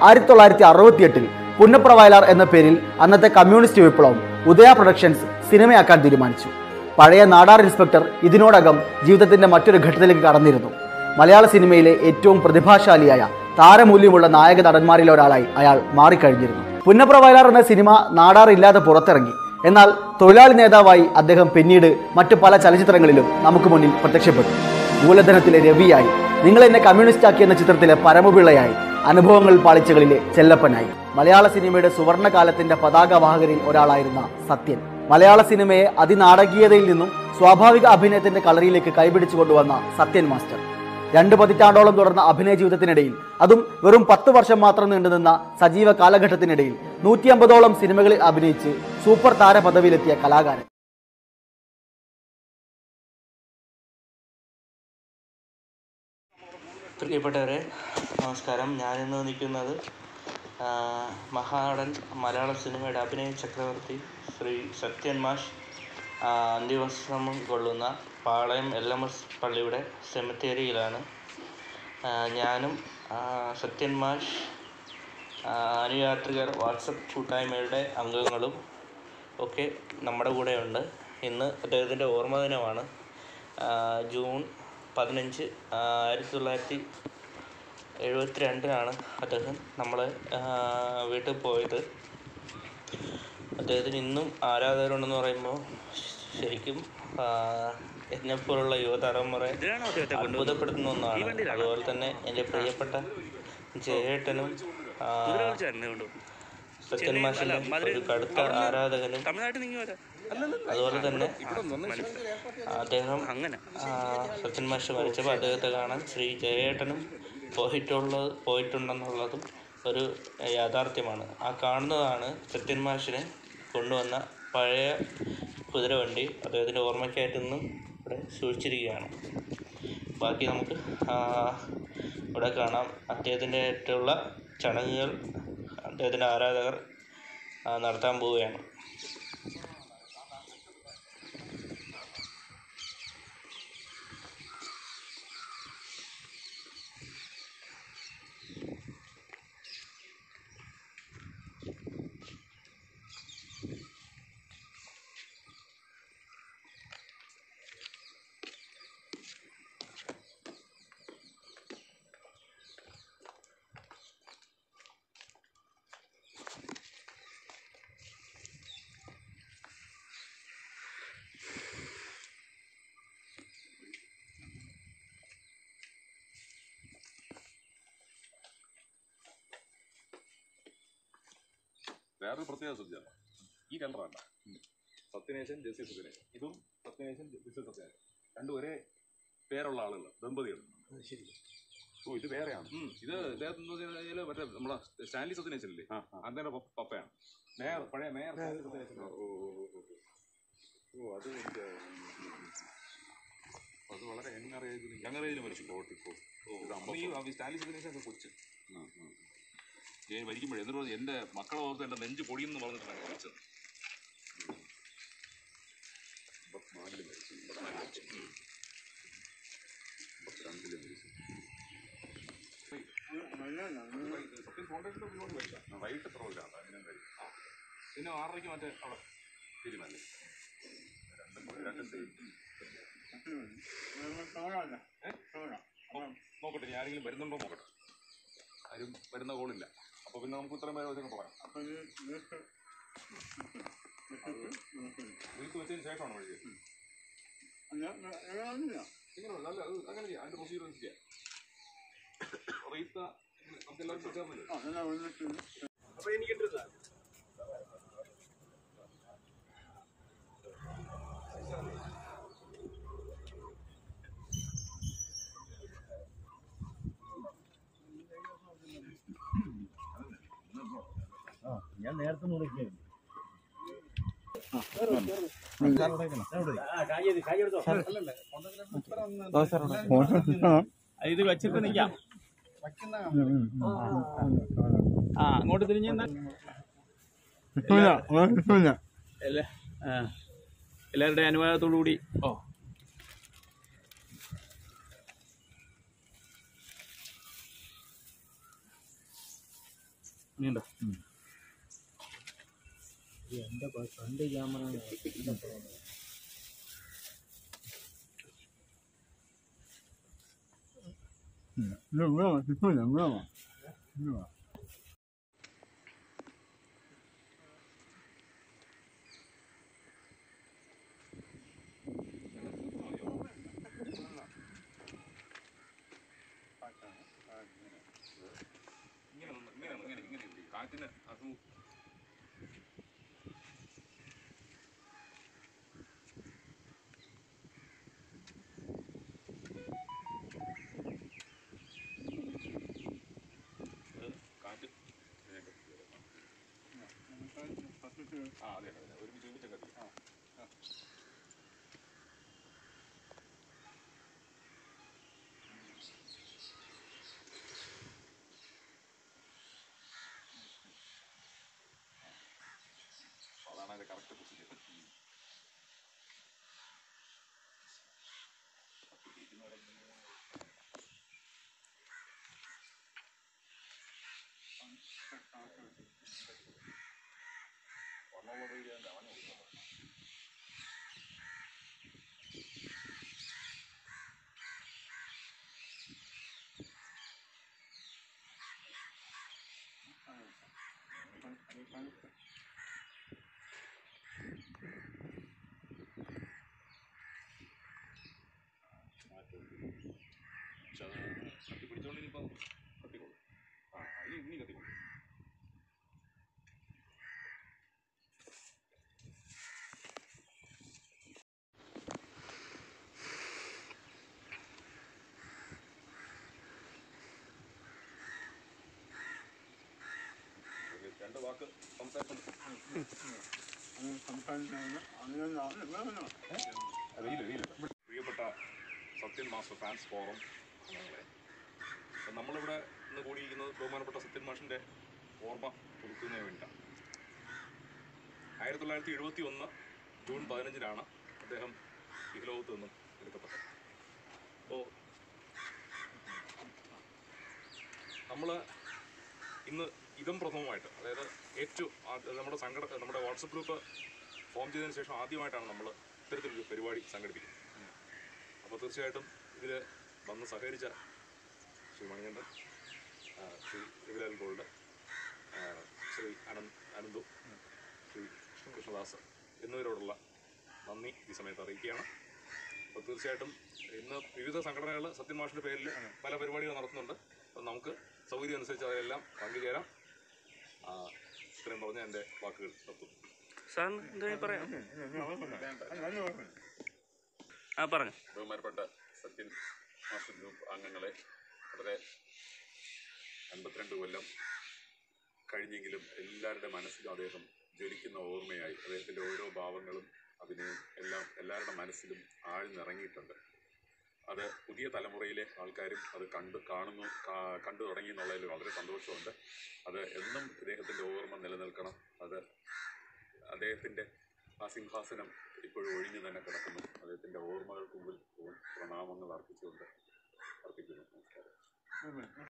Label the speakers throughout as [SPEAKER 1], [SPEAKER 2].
[SPEAKER 1] ആയിരത്തി തൊള്ളായിരത്തി അറുപത്തിയെട്ടിൽ പുന്നപ്ര വയലാർ എന്ന പേരിൽ അന്നത്തെ കമ്മ്യൂണിസ്റ്റ് വിപ്ലവം ഉദയ പ്രൊഡക്ഷൻസ് സിനിമയാക്കാൻ തീരുമാനിച്ചു പഴയ നാടാർ ഇൻസ്പെക്ടർ ഇതിനോടകം ജീവിതത്തിന്റെ മറ്റൊരു ഘട്ടത്തിലേക്ക് കടന്നിരുന്നു മലയാള സിനിമയിലെ ഏറ്റവും പ്രതിഭാശാലിയായ താരമൂല്യമുള്ള നായക നടന്മാരിൽ ഒരാളായി അയാൾ മാറിക്കഴിഞ്ഞിരുന്നു പുന്നപ്ര വയലാർ എന്ന സിനിമ നാടാർ ഇല്ലാതെ പുറത്തിറങ്ങി എന്നാൽ തൊഴിലാളി നേതാവായി അദ്ദേഹം പിന്നീട് മറ്റു പല ചലച്ചിത്രങ്ങളിലും നമുക്ക് മുന്നിൽ പ്രത്യക്ഷപ്പെട്ടു മൂലധനത്തിലെ രവിയായി നിങ്ങൾ എന്നെ കമ്മ്യൂണിസ്റ്റ് ആക്കി എന്ന ചിത്രത്തിലെ പരമപിള്ളയായി അനുഭവങ്ങൾ പാളിച്ചകളിലെ ചെല്ലപ്പനായി മലയാള സിനിമയുടെ സുവർണകാലത്തിന്റെ പതാകവാഹകരിൽ ഒരാളായിരുന്ന സത്യൻ മലയാള സിനിമയെ അതിനാടകീയതയിൽ നിന്നും സ്വാഭാവിക അഭിനയത്തിന്റെ കളറിയിലേക്ക് കൈപിടിച്ചു കൊണ്ടുവന്ന സത്യൻ മാസ്റ്റർ രണ്ട് പതിറ്റാണ്ടോളം തുടർന്ന അഭിനയ ജീവിതത്തിനിടയിൽ അതും വെറും പത്ത് വർഷം മാത്രം നീണ്ടുനിന്ന സജീവ കാലഘട്ടത്തിനിടയിൽ നൂറ്റി അമ്പതോളം സിനിമകളിൽ അഭിനയിച്ച് സൂപ്പർ താര പദവിയിലെത്തിയ കലാകാരൻ
[SPEAKER 2] പ്രിയപ്പെട്ടവരെ നമസ്കാരം ഞാനിന്ന് നിൽക്കുന്നത് ആ, മഹാനടൻ മലയാള സിനിമയുടെ അഭിനയ ചക്രവർത്തി ശ്രീ സത്യൻ മാഷ് ആ, അന്ത്യവിശ്രമം കൊള്ളുന്ന പാളയം എൽ എം എസ് പള്ളിയുടെ സെമിത്തേരിയിലാണ് ആ, ഞാനും ആ, സത്യൻ മാഷ് ആ, അനുയാത്രികർ വാട്സപ്പ് കൂട്ടായ്മയുടെ അംഗങ്ങളും ഒക്കെ നമ്മുടെ കൂടെയുണ്ട് ഇന്ന് അദ്ദേഹത്തിൻ്റെ ഓർമ്മ ദിനമാണ് ആ, ജൂൺ പതിനഞ്ച് ആ, ആയിരത്തി തൊള്ളായിരത്തി എഴുപത്തി രണ്ടിനാണ് അദ്ദേഹം നമ്മളെ ആ, വീട്ടിൽ പോയത് അദ്ദേഹത്തിന് ഇന്നും ആരാധകരുണ്ടെന്ന് പറയുമ്പോൾ ശരിക്കും ആ, എന്നെപ്പോലുള്ള യുവതലമുറ അത്ഭുതപ്പെടുത്തുന്ന ഒന്നാണ് അതുപോലെ തന്നെ എൻ്റെ പ്രിയപ്പെട്ട ജയേട്ടനും ആ, സത്യൻ മാഷിൻ്റെ ഒരു കടുത്ത ആരാധകനും അതുപോലെ തന്നെ അദ്ദേഹം ആ, സത്യൻ മാഷ് മരിച്ചപ്പോൾ അദ്ദേഹത്തെ കാണാൻ ശ്രീ ജയേട്ടനും പോയിട്ടുള്ളത് പോയിട്ടുണ്ടെന്നുള്ളതും ഒരു യാഥാർത്ഥ്യമാണ് ആ കാണുന്നതാണ് സത്യൻ മാഷിനെ കൊണ്ടുവന്ന പഴയ കുതിരവണ്ടി അദ്ദേഹത്തിൻ്റെ ഓർമ്മയ്ക്കായിട്ട് ഇന്നും ഇവിടെ സൂക്ഷിച്ചിരിക്കുകയാണ് ബാക്കി നമുക്ക് ആ, ഇവിടെ കാണാം അദ്ദേഹത്തിൻ്റെ ആയിട്ടുള്ള ചടങ്ങുകൾ അദ്ദേഹത്തിൻ്റെ ആരാധകർ ആ, നടത്താൻ പോവുകയാണ്
[SPEAKER 3] വേറൊരു പ്രത്യേകത ശ്രദ്ധിച്ചാൽ ഈ കളറാണ് സത്യനേശൻ ജെസ്സി സത്യനേശൻ ഇതും സത്യനേശൻ ജെസ്സി സത്യനേശൻ രണ്ടും ഒരേ പേരുള്ള ആളുകൾ ദമ്പതികൾ ഓ ഇത് വേറെയാണ് ഉം, ഇത് ഇദ്ദേഹത്തിന് എന്ന് വെച്ച് കഴിഞ്ഞാല് മറ്റേ നമ്മളെ സ്റ്റാൻലി സത്യനേശൻ ഇല്ലേ അതിന്റെ പപ്പയാണ് മേയർ പഴയ മേയർ സ്റ്റാൻലി സത്യനേശൻ ഓ ഓ അത് എനിക്ക് അത് വളരെ യങ് ഏജിൽ യങ് ഏജിൽ മരിച്ചു ഓട്ടിപ്പോ ഓ ഈ സ്റ്റാൻലി സത്യനേശൻ കൊച്ചു ഞാൻ മരിക്കുമ്പോഴേ എന്നിട്ട് പറഞ്ഞു, എൻ്റെ മക്കളെ ഓർത്ത് എൻ്റെ നെഞ്ച് പൊടിയെന്ന് പറഞ്ഞിട്ടാണ് ഞാൻ വിളിച്ചത് അമ്പത്തിനാലില് മരിച്ചു അമ്പത്തിനാലില് മരിച്ചു. ഉം. അമ്പത്തിരണ്ടില് മരിച്ചു. സത്യം ഫൗണ്ടേഷൻ്റെ മുന്നോട്ട് മരിച്ചാ. ആ, വൈകിട്ട് പ്രോഗ്രാം അതിനും കഴിയും ആ പിന്നെ ആറരയ്ക്ക് മറ്റേ അവിടെ തീരുമാനം രണ്ടും രണ്ടും ചെയ്യും നോക്കട്ടെ ഞാൻ ആരെങ്കിലും വരുന്നുണ്ടോ നോക്കട്ടെ ആരും വരുന്ന കോളില്ല അപ്പൊ പിന്നെ നമുക്ക് ഇത്രയും പേരെ വെച്ചൊക്കെ പറയാം വീട്ടിൽ വെച്ചതിന് ശേഷമാണ് വഴി ഇങ്ങനെയല്ല അല്ല അത് അങ്ങനെ ചെയ്യാം അതിന്റെ പ്രൊസീജിയർ ചെയ്യാം റീത്ത നമുക്ക് എല്ലാവർക്കും ചേർന്നില്ലേ അപ്പൊ എനിക്ക്
[SPEAKER 4] ഇത് വെച്ചിട്ട് നിൽക്കാം ആ അങ്ങോട്ട് തിരിഞ്ഞ് നിന്നാ. എല്ലാ- ആ. എല്ലാവരുടെയും അനുവാദത്തോടു കൂടി ഓ നീണ്ടോ
[SPEAKER 3] ഇങ്ങനെ നിന്ന് ഇങ്ങനെ ഇങ്ങനെ ഇങ്ങനെ ഇരിക്കും. കാറ്റിന് അത് ഇത് കാറ്റ് ഇതിനൊക്കെ ആ അതെ അതെ അതെ. ഒരുമിച്ച് ഒരുമിച്ചൊക്കെ എത്തി. ആ ആ. അതാണ് അതിന്റെ കറക്റ്റ് പൊസിഷൻ പക്ഷെ അത് കത്തി പിടിച്ചോണ്ട് ഇനിയിപ്പം കത്തിക്കോളും ആ ഇനി ഇനി കത്തിക്കോളും ഒരു രണ്ട് വാക്ക് സംസാരിച്ചു വെയില് വെയില് പ്രിയപ്പെട്ട സത്യൻ മാസ്റ്റർ ഫാൻസ് ഫോറം അംഗങ്ങളെ അപ്പം നമ്മളിവിടെ ഇന്ന് കൂടിയിരിക്കുന്നത് ബഹുമാനപ്പെട്ട സത്യൻ മാഷിൻ്റെ ഓർമ്മ പുതുക്കുന്നതിന് വേണ്ടിയിട്ടാണ് ആയിരത്തി തൊള്ളായിരത്തി എഴുപത്തി ഒന്ന് ജൂൺ പതിനഞ്ചിനാണ് അദ്ദേഹം ഇഹലോകത്ത് നിന്നും എടുക്കപ്പെട്ടത് അപ്പോൾ നമ്മൾ ഇന്ന് ഇതം പ്രഥമമായിട്ട് അതായത് ഏറ്റവും ആദ്യ- നമ്മുടെ സംഘട നമ്മുടെ വാട്സപ്പ് ഗ്രൂപ്പ് ഫോം ചെയ്തതിന് ശേഷം ആദ്യമായിട്ടാണ് നമ്മൾ ഇത്തരത്തിലൊരു പരിപാടി സംഘടിപ്പിക്കുന്നത് അപ്പോൾ തീർച്ചയായിട്ടും ഇതിൽ വന്ന് സഹകരിച്ച ശ്രീ മണികണ്ഠൻ ആ, ശ്രീ രവിലാൽ ഗോൾഡ് ആ, ശ്രീ അനന്ത് അനന്തു ശ്രീ കൃഷ്ണദാസ് എന്നിവരോടുള്ള നന്ദി ഈ സമയത്ത് അറിയിക്കുകയാണ് അപ്പോൾ തീർച്ചയായിട്ടും ഇന്ന് വിവിധ സംഘടനകൾ സത്യമാഷിൻ്റെ പേരിൽ പല പരിപാടികൾ നടത്തുന്നുണ്ട് അപ്പോൾ നമുക്ക് സൗകര്യം അനുസരിച്ച് അതെല്ലാം പങ്കുചേരാം ആ, ഇത്രയും പറഞ്ഞ എൻ്റെ വാക്കുകൾ നിർത്തുന്നു
[SPEAKER 2] സാറിന് എന്തെങ്കിലും പറയാം ആ പറഞ്ഞു
[SPEAKER 3] ബഹുമാനപ്പെട്ട സത്യൻ മാസ്റ്റർ ഗ്രൂപ്പ് അംഗങ്ങളെ വളരെ അൻപത്തിരണ്ട് കൊല്ലം കഴിഞ്ഞെങ്കിലും എല്ലാവരുടെ മനസ്സിലും അദ്ദേഹം ജ്വലിക്കുന്ന ഓർമ്മയായി അദ്ദേഹത്തിൻ്റെ ഓരോ ഭാവങ്ങളും അഭിനയം എല്ലാം എല്ലാവരുടെ മനസ്സിലും ആഴ്ന്നിറങ്ങിയിട്ടുണ്ട് അത് പുതിയ തലമുറയിലെ ആൾക്കാരും അത് കണ്ട് കാണുന്നു കാ- കണ്ടു തുടങ്ങി എന്നുള്ളതിൽ വളരെ സന്തോഷമുണ്ട് അത് എന്നും ഇദ്ദേഹത്തിൻ്റെ ഓർമ്മ നിലനിൽക്കണം അത് അദ്ദേഹത്തിൻ്റെ ആ സിംഹാസനം ഇപ്പോഴും ഒഴിഞ്ഞു തന്നെ കിടക്കുന്നു അദ്ദേഹത്തിൻ്റെ ഓർമ്മകൾക്ക് മുമ്പിൽ പ്രണാമങ്ങൾ അർപ്പിച്ചുകൊണ്ട് അർപ്പിക്കുന്നു നമസ്കാരം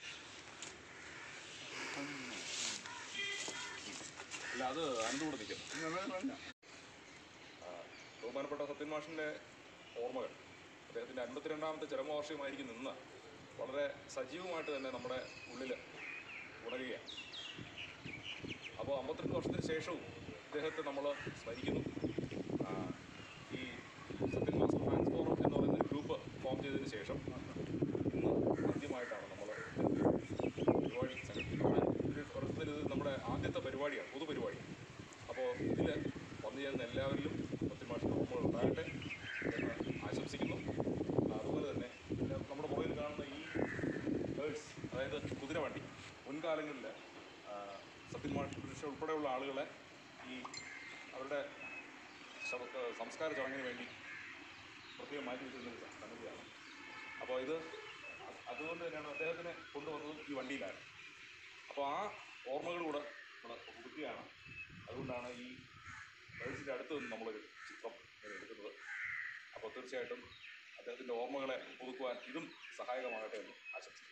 [SPEAKER 3] അല്ല അത് അനന്തകൂടെ നിൽക്കുന്നു ബഹുമാനപ്പെട്ട സത്യൻ മാഷിൻ്റെ ഓർമ്മകൾ അദ്ദേഹത്തിൻ്റെ അൻപത്തിരണ്ടാമത്തെ ചരമവാർഷികമായിരിക്കും നിന്ന് വളരെ സജീവമായിട്ട് തന്നെ നമ്മുടെ ഉള്ളിൽ ഉണരുകയാണ് അപ്പോൾ അമ്പത്തിരണ്ട് വർഷത്തിന് ശേഷവും ഇദ്ദേഹത്തെ നമ്മൾ സ്മരിക്കുന്നു ആ, ഈ സത്യൻ മാസ്റ്റർ ഫാൻസ് ഫോറം എന്ന് പറയുന്ന ഒരു ഗ്രൂപ്പ് ഫോം ചെയ്തതിന് ശേഷം ഇന്ന് ആദ്യമായിട്ടാണ് നമ്മൾ പരിപാടി സംഘടിപ്പിക്കുന്നത് ഒരു വർഷത്തിൽ ഇത് നമ്മുടെ ആദ്യത്തെ പരിപാടിയാണ് പൊതുപരിപാടി അപ്പോൾ ഇതിൽ വന്നു ചേരുന്ന എല്ലാവരിലും സത്യൻ മാഷിൻ്റെ ഓർമ്മകൾ ഉണ്ടാകട്ടെ എന്ന് ആശംസിക്കുന്നു അതുപോലെ തന്നെ പിന്നെ നമ്മുടെ പുറകിൽ കാണുന്ന ഈ ബേഡ്സ് അതായത് കുതിരവണ്ടി മുൻകാലങ്ങളിൽ സത്യൻ മാഷ് ഉൾപ്പെടെയുള്ള ആളുകളെ ഈ അവരുടെ ശവ- ഏഹ് സംസ്കാര ചടങ്ങിന് വേണ്ടി പ്രത്യേകം മാറ്റി വെച്ചിരുന്നൊരു സംഗതിയാണ് അപ്പോൾ ഇത് അത് അതുകൊണ്ട് തന്നെയാണ് അദ്ദേഹത്തിനെ കൊണ്ടുവന്നതും ഈ വണ്ടിയിലാണ് അപ്പോൾ ആ ഓർമ്മകളൂടെ നമ്മൾ പുതുക്കുകയാണ് അതുകൊണ്ടാണ് ഈ ബേഡ്സിൻ്റെ അടുത്ത് നിന്ന് നമ്മളൊരു ചിത്രം ഇങ്ങനെ എടുക്കുന്നത് അപ്പോൾ തീർച്ചയായിട്ടും അദ്ദേഹത്തിൻ്റെ ഓർമ്മകളെ പുതുക്കുവാൻ ഇതും സഹായകമാകട്ടെ എന്ന് ആശംസിക്കുന്നു